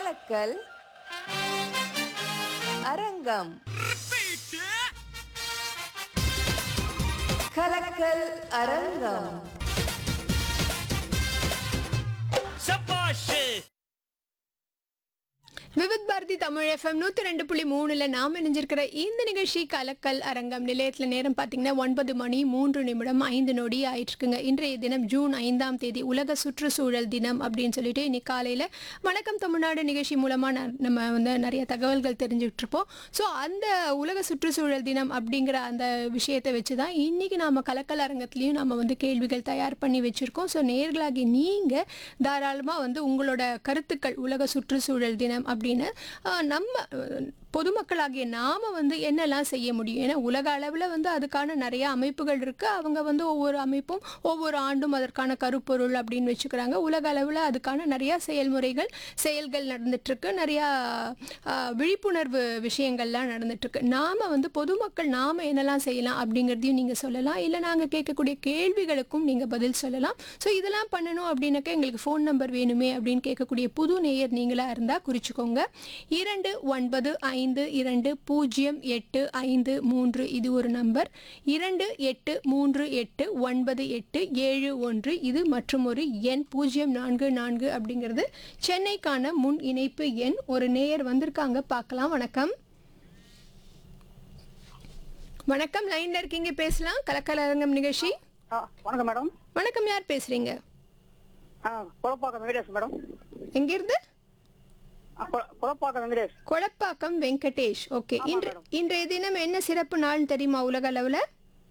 கலக்கல் அரங்கம் கலக்கல் அரங்கம் சபாஷ் விவித் பாரதி தமிழ் எஃப்எம் நூற்றி ரெண்டு புள்ளி மூணுல நாம் இணைஞ்சிருக்கிற இந்த நிகழ்ச்சி கலக்கல் அரங்கம் நிலையத்தில் நேரம் பார்த்தீங்கன்னா ஒன்பது மணி மூன்று நிமிடம் ஐந்து நொடி ஆயிட்டு இருக்குங்க இன்றைய தினம் ஜூன் ஐந்தாம் தேதி உலக சுற்றுச்சூழல் தினம் அப்படின்னு சொல்லிட்டு இன்னைக்கு காலையில் வணக்கம் தமிழ்நாடு நிகழ்ச்சி மூலமாக நம்ம வந்து நிறைய தகவல்கள் தெரிஞ்சுக்கிட்டு இருப்போம் ஸோ அந்த உலக சுற்றுச்சூழல் தினம் அப்படிங்கிற அந்த விஷயத்தை வச்சு தான் இன்னைக்கு நாம கலக்கல் அரங்கத்துலேயும் நம்ம வந்து கேள்விகள் தயார் பண்ணி வச்சுருக்கோம் ஸோ நேர்களாகி நீங்கள் தாராளமாக வந்து உங்களோட கருத்துக்கள் உலக சுற்றுச்சூழல் தினம் அப்படின்னு ஆஹ், நம்ம அஹ், பொதுமக்களாகிய நாம் வந்து என்னெல்லாம் செய்ய முடியும் ஏன்னா உலக அளவில் வந்து அதுக்கான நிறைய அமைப்புகள் இருக்குது அவங்க வந்து ஒவ்வொரு அமைப்பும் ஒவ்வொரு ஆண்டும் அதற்கான கருப்பொருள் அப்படின்னு வச்சுக்கிறாங்க உலக அளவில் அதுக்கான நிறையா செயல்முறைகள் செயல்கள் நடந்துட்டுருக்கு நிறையா ஆஹ், விழிப்புணர்வு விஷயங்கள்லாம் நடந்துட்டுருக்கு நாம் வந்து பொதுமக்கள் நாம் என்னெல்லாம் செய்யலாம் அப்படிங்கிறதையும் நீங்கள் சொல்லலாம் இல்லை நாங்கள் கேட்கக்கூடிய கேள்விகளுக்கும் நீங்கள் பதில் சொல்லலாம் ஸோ இதெல்லாம் பண்ணணும் அப்படின்னாக்கா எங்களுக்கு ஃபோன் நம்பர் வேணுமே அப்படின்னு கேட்கக்கூடிய புது நேயர் நீங்களாக இருந்தால் குறிச்சிக்கோங்க இரண்டு ஒன்பது ஐந்து இரண்டு பூஜ்ஜியம் எட்டு ஐந்து மூன்று இது ஒரு நம்பர் இரண்டு எட்டு மூன்று எட்டு ஒன்பது எட்டு ஏழு ஒன்று இது மற்றும் ஒரு எண் பூஜ்ஜியம் நான்கு நான்கு அப்படிங்கிறது சென்னைக்கான முன் இணைப்பு எண் ஒரு நேயர் வந்திருக்காங்க பார்க்கலாம் வணக்கம் வணக்கம் லைன்ல இருக்கீங்க பேசலாம் கலக்கலரங்கம் நிகழ்ச்சி ஆ, வணக்கம் மேடம் வணக்கம் யார் பேசுறீங்க ஆ குழப்பாக்கம் வெங்கடேஷ் மேடம் எங்கிருந்து ஆ, குழ- குழப்பாக்கம் வெங்கடேஷ் கொளப்பாக்கம் வெங்கடேஷ் ஓகே ஆமா, இன்று மேடம். இன்றைய தினம் என்ன சிறப்பு நாள் தெரியுமா உலக அளவில்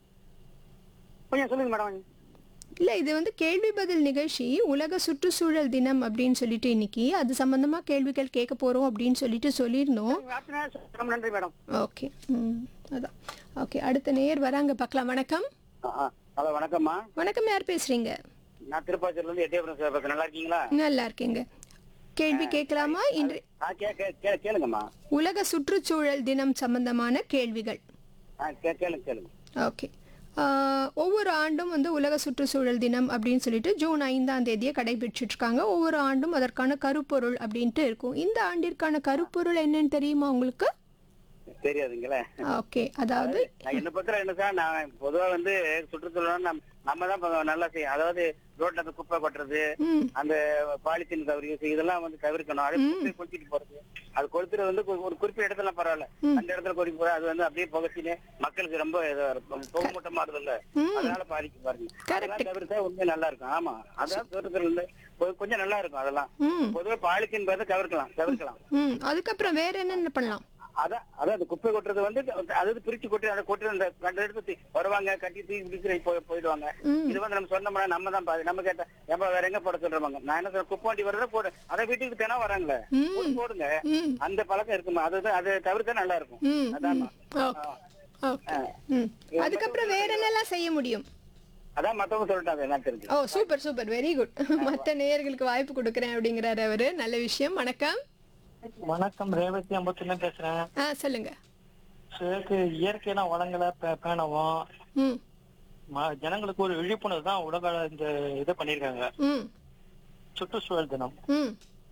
கொஞ்சம் சொல்லுங்க மேடம் இல்லை இது வந்து கேள்வி பதில் நிகழ்ச்சி உலக சுற்றுச்சூழல் தினம் அப்படின்னு சொல்லிட்டு இன்னைக்கு அது சம்பந்தமா கேள்விகள் கேட்க போறோம் அப்படின்னு சொல்லிட்டு சொல்லியிருந்தோம் ஆப்ஷனா ரொம்ப நன்றி மேடம் ஓகே ம் அதான் ஓகே அடுத்த நேர் வராங்க பார்க்கலாம் வணக்கம் ஹலோ வணக்கம்மா வணக்கம் யார் பேசுறீங்க நான் திருப்பாச்சூர்ல இருந்து எட்டயபுரம் சார் பேசுறேன் நல்லா இருக்கீங்களா நல்லா இருக்கேங்க கேள்வி கேட்கலாமா இன்று ஆ கே கே கே- கேளுங்கம்மா உலக சுற்றுச்சூழல் தினம் சம்பந்தமான கேள்விகள் ஆ கே கேளுங்க கேளுங்க ஓகே ஆஹ், ஒவ்வொரு ஆண்டும் வந்து உலக சுற்றுச்சூழல் தினம் அப்படின்னு சொல்லிட்டு ஜூன் ஐந்தாம் தேதியை கடைபிடிச்சிட்டு இருக்காங்க ஒவ்வொரு ஆண்டும் அதற்கான கருப்பொருள் அப்படின்ட்டு இருக்கும் இந்த ஆண்டிற்கான கருப்பொருள் என்னன்னு தெரியுமா உங்களுக்கு தெரியாதுங்களே ஓகே அதாவது நான் என்ன பத்திரம் என்ன சார் நான் பொதுவா வந்து சுற்றுச்சூழல் நம்ம நம்ம தான் இப்ப நல்லா செய்யும் அதாவது ரோட்ல அந்த குப்பை கொட்டுறது ம் அந்த பாலித்தீன் கவர் யூஸ் இதெல்லாம் வந்து தவிர்க்கணும் அதே குப்பையை கொளுத்திட்டு போறது அது கொளுத்துறது வந்து ஒரு- ஒரு குறிப்பிட்ட இடத்துல பரவாயில்ல அந்த இடத்துல கொதிக்க போறது அது வந்து அப்படியே புகச்சின்னு மக்களுக்கு ரொம்ப இதா இருக்கும். புகை மூட்டமா இருந்ததுல்ல அதனால பாதிக்கு பாருங்க அதெல்லாம் தவிர்த்தா உண்மை நல்லா இருக்கும் ஆமா அதான் தோட்டத்துல இருந்து கொ- கொஞ்சம் நல்லா இருக்கும் அதெல்லாம் ம் பொதுவா பாலித்தீன் பார்த்து தவிர்க்கலாம் தவிர்க்கலாம் ம் அதுக்கப்புறம் வேற என்னென்ன பண்ணலாம் அதான் அதான் அந்த குப்பை கொட்டுறது வந்து அதாவது பிரிச்சு கொட்டி அதை கொட்டி அந்த கண்ட எடுத்து தூக்கி வருவாங்க கட்டி தூக்கி பிடிச்சு போய் போயிடுவாங்க இது வந்து நம்ம சொன்னோம்னா நம்ம தான் பாதி நம்ம கேட்டா ஏப்பா வேற எங்க போட சொல்றாங்க நான் என்ன சொல்றேன் குப்பை வண்டி வர்றத போடு அதை வீட்டுக்கு தினம் வராங்களே போட்டு போடுங்க ம் அந்த பழக்கம் இருக்குமா அதுதான் அதை தவிர்த்தா நல்லா இருக்கும் ம் அதான் ஓகே ஓகே ம் அதுக்கப்புறம் வேற என்னெல்லாம் செய்ய முடியும் அதான் மத்தவங்க சொல்லிட்டாங்க என்ன தெரிஞ்சு ஓ சூப்பர் சூப்பர் வெரி குட் மற்ற நேயர்களுக்கு வாய்ப்பு கொடுக்குறேன் அப்படிங்கிறாரு அவரு நல்ல விஷயம் வணக்கம் வணக்கம் ரேவதி அம்பத்தூர்ல பேசுறேன் ஆ சொல்லுங்க சிலருக்கு இயற்கையெல்லாம் வளங்களை பே- பேணவும் ம் ம- ஜனங்களுக்கு ஒரு விழிப்புணர்வு தான் உலக இந்த இது பண்ணிருக்காங்க ம் சுற்றுச்சூழல் தினம் ம்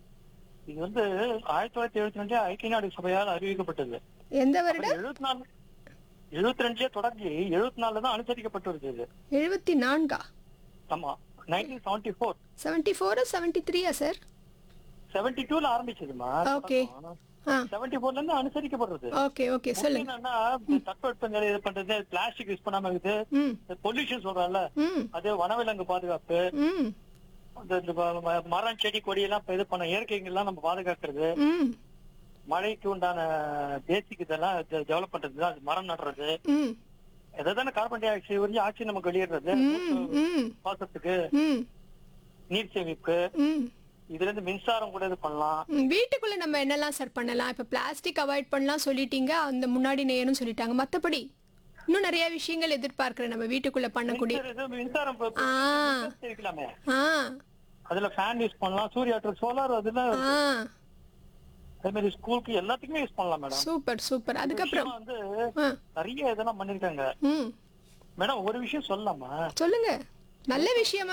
இது வந்து ஆயிரத்தி தொள்ளாயிரத்தி எழுபத்தி ரெண்டு ஐக்கிய நாடு சபையால் அறிவிக்கப்பட்டது எந்த வருடம் எழுபத்தி நாலு எழுபத்தி ரெண்டுலயே தொடங்கி எழுபத்தி நாலுல தான் அனுசரிக்கப்பட்டு வருது இது எழுபத்தி நான்கா ஆமா நைன்டீன் செவன்டி ஃபோர் செவன்டி ஃபோரா செவன்டி த்ரீயா சார் செவன்டி டூல ஆரம்பிச்சதுமா ஓகே ஆ செவன்டி ஃபோர்ல இருந்து அனுசரிக்கப்படுறது ஓகே ஓகே சொல்லுங்க என்னன்னா இந்த தட்பவெப்ப நிலை இது பண்றது பிளாஸ்டிக் யூஸ் பண்ணாம இருக்குது ம் பொல்யூஷன் சொல்றோம்ல ம் அது வனவிலங்கு பாதுகாப்பு ம் இந்த இந்த ம- ம- மரம் செடி கொடி எல்லாம் இப்ப இது பண்ண இயற்கைகள்லாம் நம்ம பாதுகாக்கிறது ம் மழைக்கு உண்டான பேசிக் இதெல்லாம் டெவலப் பண்றது அது மரம் நடுறது ம் எதான கார்பன் டை ஆக்சைடு உறிஞ்சி ஆக்சிஜன் நமக்கு வெளியிடுறது ம் ம் சுவாசத்துக்கு ம் நீர் சேமிப்பு ம் இதுல இருந்து மின்சாரம் கூட இது பண்ணலாம் ம், வீட்டுக்குள்ள நம்ம என்னெல்லாம் சார் பண்ணலாம் இப்போ பிளாஸ்டிக் அவாய்ட் பண்ணலாம் சொல்லிட்டீங்க அந்த முன்னாடி நேரம் சொல்லிட்டாங்க மற்றபடி இன்னும் நிறைய விஷயங்கள் எதிர்பார்க்கிறேன் நம்ம வீட்டுக்குள்ள பண்ணக்கூடிய இது மின்சாரம் இப்ப- ஆ இப்ப இருக்கலாமே ஆ அதுல ஃபேன் யூஸ் பண்ணலாம் சூரிய ஆற்றல் சோலார் அதுல ஆ அதே மாதிரி ஸ்கூலுக்கு எல்லாத்துக்குமே யூஸ் பண்ணலாம் மேடம் சூப்பர் சூப்பர் அதுக்கப்புறம் வந்து ஆ நிறைய இதெல்லாம் பண்ணிருக்காங்க ம் மேடம் ஒரு விஷயம் சொல்லலாமா சொல்லுங்க நல்ல விஷயமா